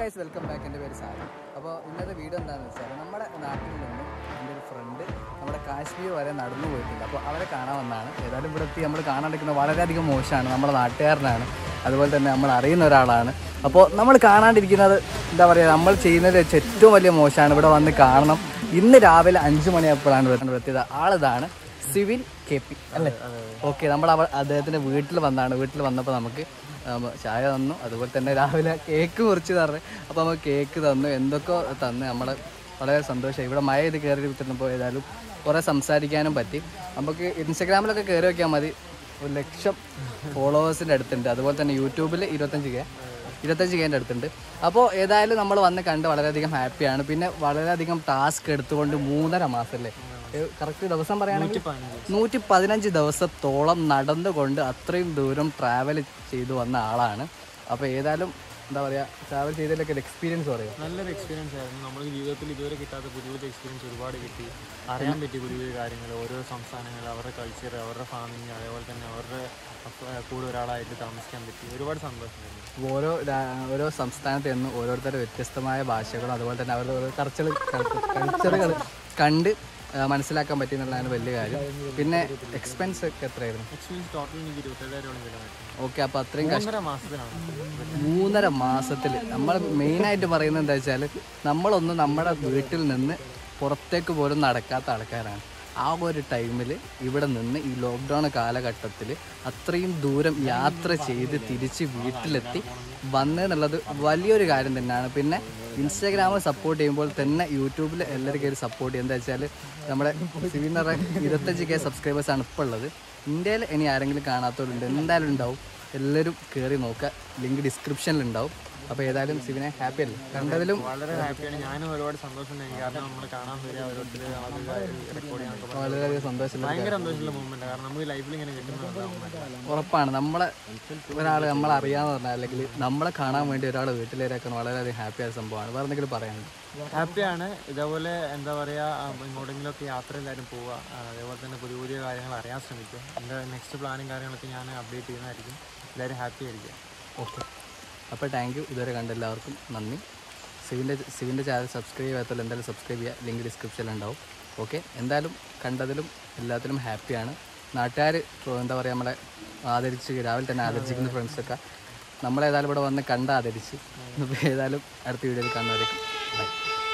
guys welcome back എൻ്റെ പേര് സാരി അപ്പോൾ ഇന്നത്തെ വീഡിയോ എന്താണെന്ന് വെച്ചാൽ നമ്മുടെ നാട്ടിൽ നിന്ന് എൻ്റെ ഒരു ഫ്രണ്ട് നമ്മുടെ കാശ്മീർ വരെ നടന്നു പോയിട്ടുണ്ട് അപ്പോൾ അവരെ കാണാൻ വന്നതാണ് ഏതായാലും ഇവിടെ എത്തി നമ്മൾ കാണാണ്ടിരിക്കുന്നത് വളരെയധികം മോശമാണ് നമ്മുടെ നാട്ടുകാരനാണ് അതുപോലെ തന്നെ നമ്മൾ അറിയുന്ന ഒരാളാണ് അപ്പോൾ നമ്മൾ കാണാണ്ടിരിക്കുന്നത് എന്താ പറയുക നമ്മൾ ചെയ്യുന്നത് വെച്ച് ഏറ്റവും വലിയ മോശമാണ് ഇവിടെ വന്ന് കാണണം ഇന്ന് രാവിലെ അഞ്ച് മണിയായപ്പോഴാണ് ഇവിടെ എത്തിയത് ആളിതാണ് സിവിൻ കെ പി അല്ലേ ഓക്കെ നമ്മൾ അവ അദ്ദേഹത്തിൻ്റെ വീട്ടിൽ വന്നാണ് വീട്ടിൽ വന്നപ്പോൾ നമുക്ക് ഉം, ചായ തന്നു അതുപോലെ തന്നെ രാവിലെ കേക്ക് മുറിച്ച് തരണം അപ്പോൾ നമുക്ക് കേക്ക് തന്നു എന്തൊക്കെ തന്ന് നമ്മളെ വളരെ സന്തോഷമായി ഇവിടെ മഴ ഇത് കയറി വിട്ടിരുന്നപ്പോൾ ഏതായാലും കുറേ സംസാരിക്കാനും പറ്റി നമുക്ക് ഇൻസ്റ്റഗ്രാമിലൊക്കെ കയറി വയ്ക്കാൻ മതി ഒരു ലക്ഷം ഫോളോവേഴ്സിൻ്റെ അടുത്തുണ്ട് അതുപോലെ തന്നെ യൂട്യൂബിൽ ഇരുപത്തഞ്ച് കെ ഇരുപത്തഞ്ച് കേൻ്റെ അടുത്തുണ്ട് അപ്പോൾ ഏതായാലും നമ്മൾ വന്ന് കണ്ട് വളരെയധികം ഹാപ്പിയാണ് പിന്നെ വളരെയധികം ടാസ്ക് എടുത്തുകൊണ്ട് മൂന്നര മാസം അല്ലേ കറക്റ്റ് ദിവസം പറയുകയാണെങ്കിൽ നൂറ്റി പതിനഞ്ച് ദിവസത്തോളം നടന്നുകൊണ്ട് അത്രയും ദൂരം ട്രാവൽ ചെയ്തു വന്ന ആളാണ് അപ്പോൾ ഏതായാലും എന്താ പറയുക ട്രാവൽ ചെയ്തതിലൊക്കെ ഒരു എക്സ്പീരിയൻസ് പറയും നല്ലൊരു എക്സ്പീരിയൻസ് ആയിരുന്നു നമുക്ക് ജീവിതത്തിൽ ഇതുവരെ കിട്ടാത്ത പുതിയ പുതിയ എക്സ്പീരിയൻസ് ഒരുപാട് കിട്ടി അറിയാൻ പറ്റി പുതിയ പുതിയ കാര്യങ്ങൾ ഓരോ സംസ്ഥാനങ്ങൾ അവരുടെ കൾച്ചർ അവരുടെ ഫാമിങ് അതേപോലെ തന്നെ അവരുടെ അപ്പ- കൂടെ ഒരാളായിട്ട് താമസിക്കാൻ പറ്റി ഒരുപാട് സന്തോഷമായിരുന്നു ഓരോ രാ- ഓരോ സംസ്ഥാനത്ത് നിന്നും ഓരോരുത്തരുടെ വ്യത്യസ്തമായ ഭാഷകളും അതുപോലെ തന്നെ അവരുടെ ഓരോ കൾച്ചർ കൾച്ചറുകൾ കണ്ട് ആ, മനസ്സിലാക്കാൻ പറ്റി എന്നുള്ളതാണ് വലിയ കാര്യം പിന്നെ എക്സ്പെൻസ് ഒക്കെ എത്രയായിരുന്നു എക്സ്പീരിയൻസ് ടോട്ടൽ എനിക്ക് ഇരുപത്തേഴായിരം കിലോമീറ്റർ ഓക്കെ അപ്പോൾ അത്രയും കഷ്ടം ഒന്നര മാസത്തിലാണ് മൂന്നര മാസത്തിൽ നമ്മൾ മെയിനായിട്ട് പറയുന്നത് എന്താ വെച്ചാൽ നമ്മളൊന്നും നമ്മുടെ വീട്ടിൽ നിന്ന് പുറത്തേക്ക് പോലും നടക്കാത്ത ആൾക്കാരാണ് ആ ഒരു ടൈമിൽ ഇവിടെ നിന്ന് ഈ ലോക്ക്ഡൗൺ കാലഘട്ടത്തിൽ അത്രയും ദൂരം യാത്ര ചെയ്ത് തിരിച്ച് വീട്ടിലെത്തി വന്നെന്നുള്ളത് വലിയൊരു കാര്യം തന്നെയാണ് പിന്നെ ഇൻസ്റ്റാഗ്രാമിൽ സപ്പോർട്ട് ചെയ്യുമ്പോൾ തന്നെ യൂട്യൂബിൽ എല്ലാവരും കയറി സപ്പോർട്ട് ചെയ്യുക എന്താ വെച്ചാൽ നമ്മുടെ സിവിനറെ ഇരുപത്തഞ്ച് കെ സബ്സ്ക്രൈബേഴ്സാണ് ഇപ്പോൾ ഉള്ളത് ഇന്ത്യയിൽ ഇനി ആരെങ്കിലും കാണാത്തവരുണ്ട് എന്തായാലും ഉണ്ടാവും എല്ലാവരും കയറി നോക്കുക ലിങ്ക് ഡിസ്ക്രിപ്ഷനിൽ ഉണ്ടാവും അപ്പോൾ ഏതായാലും സിവിനെ ഹാപ്പി അല്ലേ കണ്ടതിലും വളരെ ഹാപ്പിയാണ് ഞാനും ഒരുപാട് സന്തോഷമുണ്ടായി കാരണം നമ്മൾ കാണാൻ വരിക ഓരോരുത്തർ റെക്കോർഡ് ചെയ്യാനൊക്കെ പറഞ്ഞാൽ വളരെയധികം സന്തോഷമുള്ള ഭയങ്കര സന്തോഷമുള്ള മൂമെന്റ് കാരണം നമുക്ക് ലൈഫിൽ ഇങ്ങനെ കിട്ടുന്ന മൂമെന്റ് ഉറപ്പാണ് നമ്മളെ ഒരാൾ നമ്മൾ അറിയാന്ന് പറഞ്ഞാൽ അല്ലെങ്കിൽ നമ്മളെ കാണാൻ വേണ്ടി ഒരാൾ വീട്ടിലേക്കാണ് വളരെയധികം ഹാപ്പിയായ സംഭവമാണ് വേറെ എന്തെങ്കിലും പറയാനുണ്ട് ഹാപ്പിയാണ് ഇതേപോലെ എന്താ പറയുക ഇങ്ങോട്ടെങ്കിലുമൊക്കെ യാത്ര എല്ലാവരും പോവുക ആ, അതേപോലെ തന്നെ പുതിയ പുതിയ കാര്യങ്ങൾ അറിയാൻ ശ്രമിക്കുക എൻ്റെ നെക്സ്റ്റ് പ്ലാനും കാര്യങ്ങളൊക്കെ ഞാൻ അപ്ഡേറ്റ് ചെയ്യുന്നതായിരിക്കും എല്ലാവരും ഹാപ്പി ആയിരിക്കും ഓക്കെ അപ്പോൾ താങ്ക് യു ഇതുവരെ കണ്ട എല്ലാവർക്കും നന്ദി സിവിൻ്റെ സിവിൻ്റെ ചാനൽ സബ്സ്ക്രൈബ് ചെയ്യാത്തവർ എന്തായാലും സബ്സ്ക്രൈബ് ചെയ്യുക ലിങ്ക് ഡിസ്ക്രിപ്ഷനിൽ ഉണ്ടാവും ഓക്കെ എന്തായാലും കണ്ടതിലും എല്ലാത്തിലും ഹാപ്പിയാണ് നാട്ടുകാർ എന്താ പറയുക നമ്മളെ ആദരിച്ച് രാവിലെ തന്നെ ആദരിച്ചിരിക്കുന്ന ഫ്രണ്ട്സൊക്കെ നമ്മളേതായാലും ഇവിടെ വന്ന് കണ്ട് ആദരിച്ച് അപ്പോൾ ഏതായാലും അടുത്ത വീഡിയോയിൽ കാണുന്നവരേക്കും ബൈ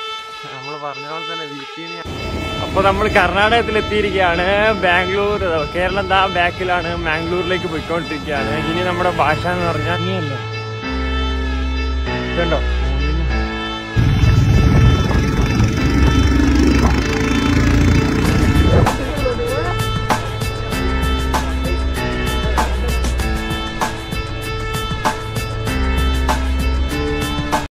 നമ്മൾ പറഞ്ഞ പോലെ തന്നെ വീട്ടിൽ അപ്പൊ നമ്മൾ കർണാടകത്തിൽ എത്തിയിരിക്കുകയാണ് ബാംഗ്ലൂർ കേരളം ദാ ബാക്കിലാണ് ബാംഗ്ലൂരിലേക്ക് പോയിക്കൊണ്ടിരിക്കുകയാണ് ഇനി നമ്മുടെ ഭാഷ എന്ന് പറഞ്ഞാൽ ഇതുണ്ടോ